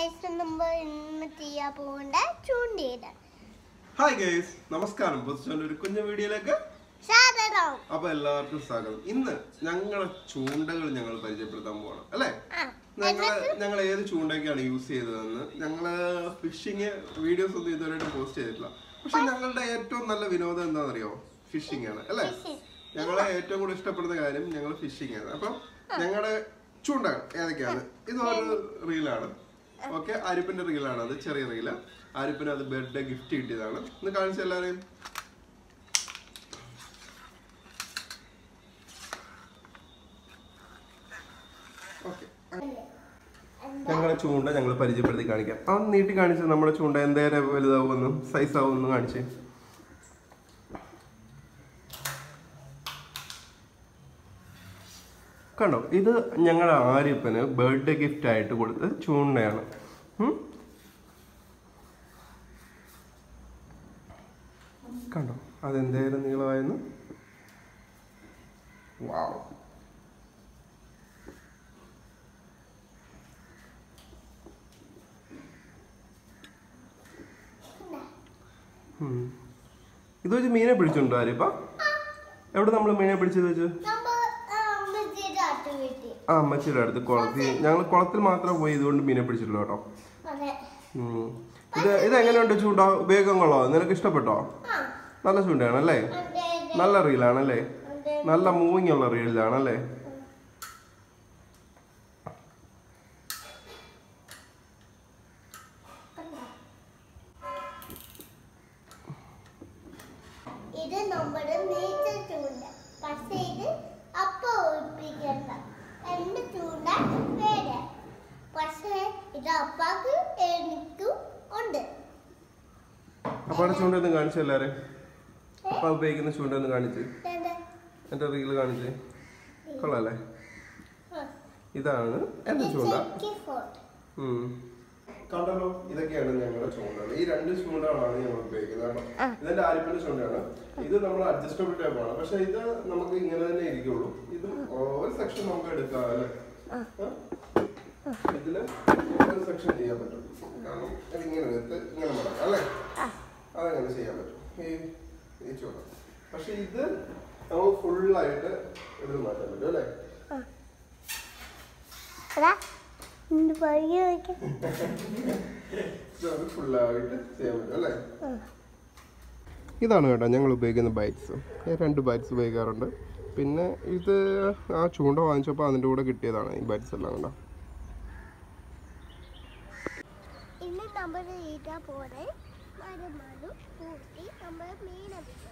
Guys നമ്മൾ ഇന്ന് ചെയ്യാൻ പോകേണ്ട ചൂണ്ടിയിട ഹായ് ഗൈസ് നമസ്കാരം പൊസിഷൻ്റെ ഒരു കുഞ്ഞു വീഡിയോയിലേക്ക് സാധനം അപ്പൊ എല്ലാവർക്കും സ്വാഗതം ഇന്ന് ഞങ്ങളെ ചൂണ്ടകൾ ഞങ്ങൾ പരിചയപ്പെടുത്താൻ പോകണം അല്ലേ ആ ഞങ്ങള് ഞങ്ങൾ ഏത് ചൂണ്ടയൊക്കെയാണ് യൂസ് ചെയ്തതെന്ന് ഞങ്ങള് ഫിഷിങ് വീഡിയോസ് ഒന്നും ഇതുവരെയായിട്ട് പോസ്റ്റ് ചെയ്തിട്ടില്ല പക്ഷെ ഞങ്ങളുടെ ഏറ്റവും നല്ല വിനോദം എന്താണെന്നറിയോ ഫിഷിംഗ് ആണ് അല്ലേ ഞങ്ങളെ ഏറ്റവും കൂടുതൽ ഇഷ്ടപ്പെടുന്ന കാര്യം ഞങ്ങൾ ഫിഷിംഗ് ആണ് അപ്പം ഞങ്ങളുടെ ചൂണ്ടകൾ ഏതൊക്കെയാണ് ഇതൊരു റീലാണ് ഓക്കെ ആരിപ്പിന്റെ റീലാണ് അത് ചെറിയ റീല് ആരിപ്പിന് അത് ബർത്ത്ഡേ ഗിഫ്റ്റ് കിട്ടിയതാണ് ഇന്ന് കാണിച്ച എല്ലാവരെയും ഓക്കെ ഞങ്ങളെ ചൂണ്ട ഞങ്ങൾ പരിചയപ്പെടുത്തി കാണിക്കാം ആ നീട്ടി കാണിച്ച് നമ്മുടെ ചൂണ്ട എന്തേരം വലുതാവുമെന്നും സൈസ് ആവുമെന്നും കാണിച്ച് കണ്ടോ ഇത് ഞങ്ങളുടെ ആര്യപ്പന് ബർത്ത്ഡേ ഗിഫ്റ്റ് ആയിട്ട് കൊടുത്ത ചൂണ്ടയാണ് ഉം? കണ്ടോ അതെന്തേരം നീളമായിരുന്നു വാവ് ഉം. ഇത് വെച്ച് മീനെ പിടിച്ചുണ്ടോ ആര്യപ്പ എവിടെ നമ്മൾ മീനെ പിടിച്ചത് വെച്ച് നമ്മൾ അമ്മച്ചിയുടെ അടുത്ത് വീട്ടിൽ ആ അമ്മച്ചിയുടെ അടുത്ത് കുളത്തിൽ ഞങ്ങൾ കുളത്തിൽ മാത്രം പോയി ഇതുകൊണ്ട് മീനെ പിടിച്ചിട്ടുള്ളൂ കേട്ടോ അതെ ഉം. ഇത് ഇത് എങ്ങനെയുണ്ട് ചൂണ്ട ഉപയോഗം കൊള്ളോ നിനക്ക് ഇഷ്ടപ്പെട്ടോ ആ നല്ല ചൂണ്ടയാണല്ലേ അതെ നല്ല റീലാണല്ലേ അതെ നല്ല മൂവിങ് ഉള്ള റീലാണല്ലേ ഇത് നമ്മുടെ നേച്ചർ ചൂണ്ട പക്ഷേ ഇത് അപ്പ ഒഴിപ്പിക്കണ്ട എന്റെ ചൂണ്ട വേറെ പക്ഷേ ഇത് അപ്പാക്ക് എനിക്കും ഉണ്ട് അപ്പാടെ ചൂണ്ട ഒന്ന് കാണിച്ചു എല്ലാവരും അപ്പ ഉപയോഗിക്കുന്ന ചൂണ്ട ഒന്ന് കാണിച്ച് ദേ, എന്റെ റീല് കാണിച്ച് കൊള്ളാല്ലേ ആ. ഇതാണ് എന്റെ ഇത് ചൂണ്ട ചെക്കി ഫോട്ടോ ഉം. കണ്ടല്ലോ ഇതൊക്കെയാണ് ഞങ്ങളുടെ ചൂണ്ടകൾ ഈ രണ്ട് ചൂണ്ടകളാണ് ഞങ്ങൾ ഉപയോഗിക്കുന്നത് കേട്ടോ ഇതിന്റെ ആരിപ്പിന്റെ ചൂണ്ടയാണ് ഇത് നമ്മൾ അഡ്ജസ്റ്റബിൾ ടൈപ്പ് ആണ് പക്ഷെ ഇത് നമുക്ക് ഇങ്ങനെ തന്നെ ഇരിക്കുള്ളൂ ഇത് ഒരു സെക്ഷൻ നമുക്ക് എടുക്കാം അല്ലേ ആ? ഇതില് ഒരു സെക്ഷൻ ചെയ്യാൻ പറ്റും കാരണം ഇത് ഇങ്ങനെ എടുത്ത് ഇങ്ങനെ മടക്കാം അല്ലേ അതങ്ങനെ ചെയ്യാൻ പറ്റും ഈ ഈ ചൂണ്ട പക്ഷെ ഇത് നമുക്ക് ഫുള്ളായിട്ട് എടുത്ത് മാറ്റാൻ പറ്റും അല്ലേ അതാ എന്ത് പറഞ്ഞു നോക്കാം ഇത് ഫുള്ളായിട്ട് ചെയ്യാൻ പറ്റും അല്ലേ ഇതാണ് കേട്ടോ ഞങ്ങൾ ഉപയോഗിക്കുന്ന ബൈറ്റ്സ് രണ്ട് ബൈറ്റ്സ് ഉപയോഗിക്കാറുണ്ട് പിന്നെ ഇത് ആ ചൂണ്ട വാങ്ങിച്ചപ്പോൾ അതിൻ്റെ കൂടെ കിട്ടിയതാണ് ഈ ബൈറ്റ്സ് എല്ലാം കേട്ടോ ഇന്ന് നമ്മൾ ഈറ്റാ പോലെ മരുമരു കൂട്ടി നമ്മൾ മീനടിക്കും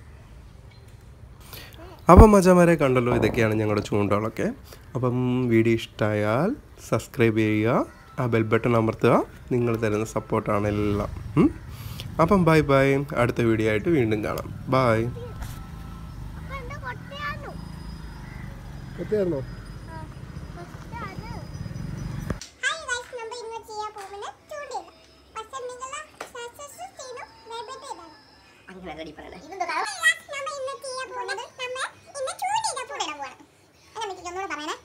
അപ്പം മജാമാരെ കണ്ടല്ലോ ഇതൊക്കെയാണ് ഞങ്ങളുടെ ചൂണ്ടകളൊക്കെ അപ്പം വീഡിയോ ഇഷ്ടമായാൽ സബ്സ്ക്രൈബ് ചെയ്യുക ആ ബെൽ ബട്ടൺ അമർത്തുക നിങ്ങൾ തരുന്ന സപ്പോർട്ടാണ് എല്ലാം ഉം? അപ്പം ബൈ ബൈ അടുത്ത വീഡിയോ ആയിട്ട് വീണ്ടും കാണാം ബൈ അപ്പൊ എന്റെ കൊട്ടയാണു എത്തിയായിരുന്നോ കൊട്ടാണ് ഹായ് ഗൈസ് നമ്മൾ ഇന്ന് ചെയ്യാൻ പോകുന്നത് ചൂണ്ടയിട പക്ഷേ നിങ്ങൾ സക്സസ് ചെയ്തു വേബേറ്റേതാണ് അങ്ങനെ റെഡി പറയണേ ഇതെന്താ നമ്മൾ ഇന്ന് ചെയ്യാൻ പോകുന്നത് നമ്മൾ ഇന്ന് ചൂണ്ടയിടാൻ പോകണം അല്ല മിക്കി ഒന്നുകൂടെ പറയണേ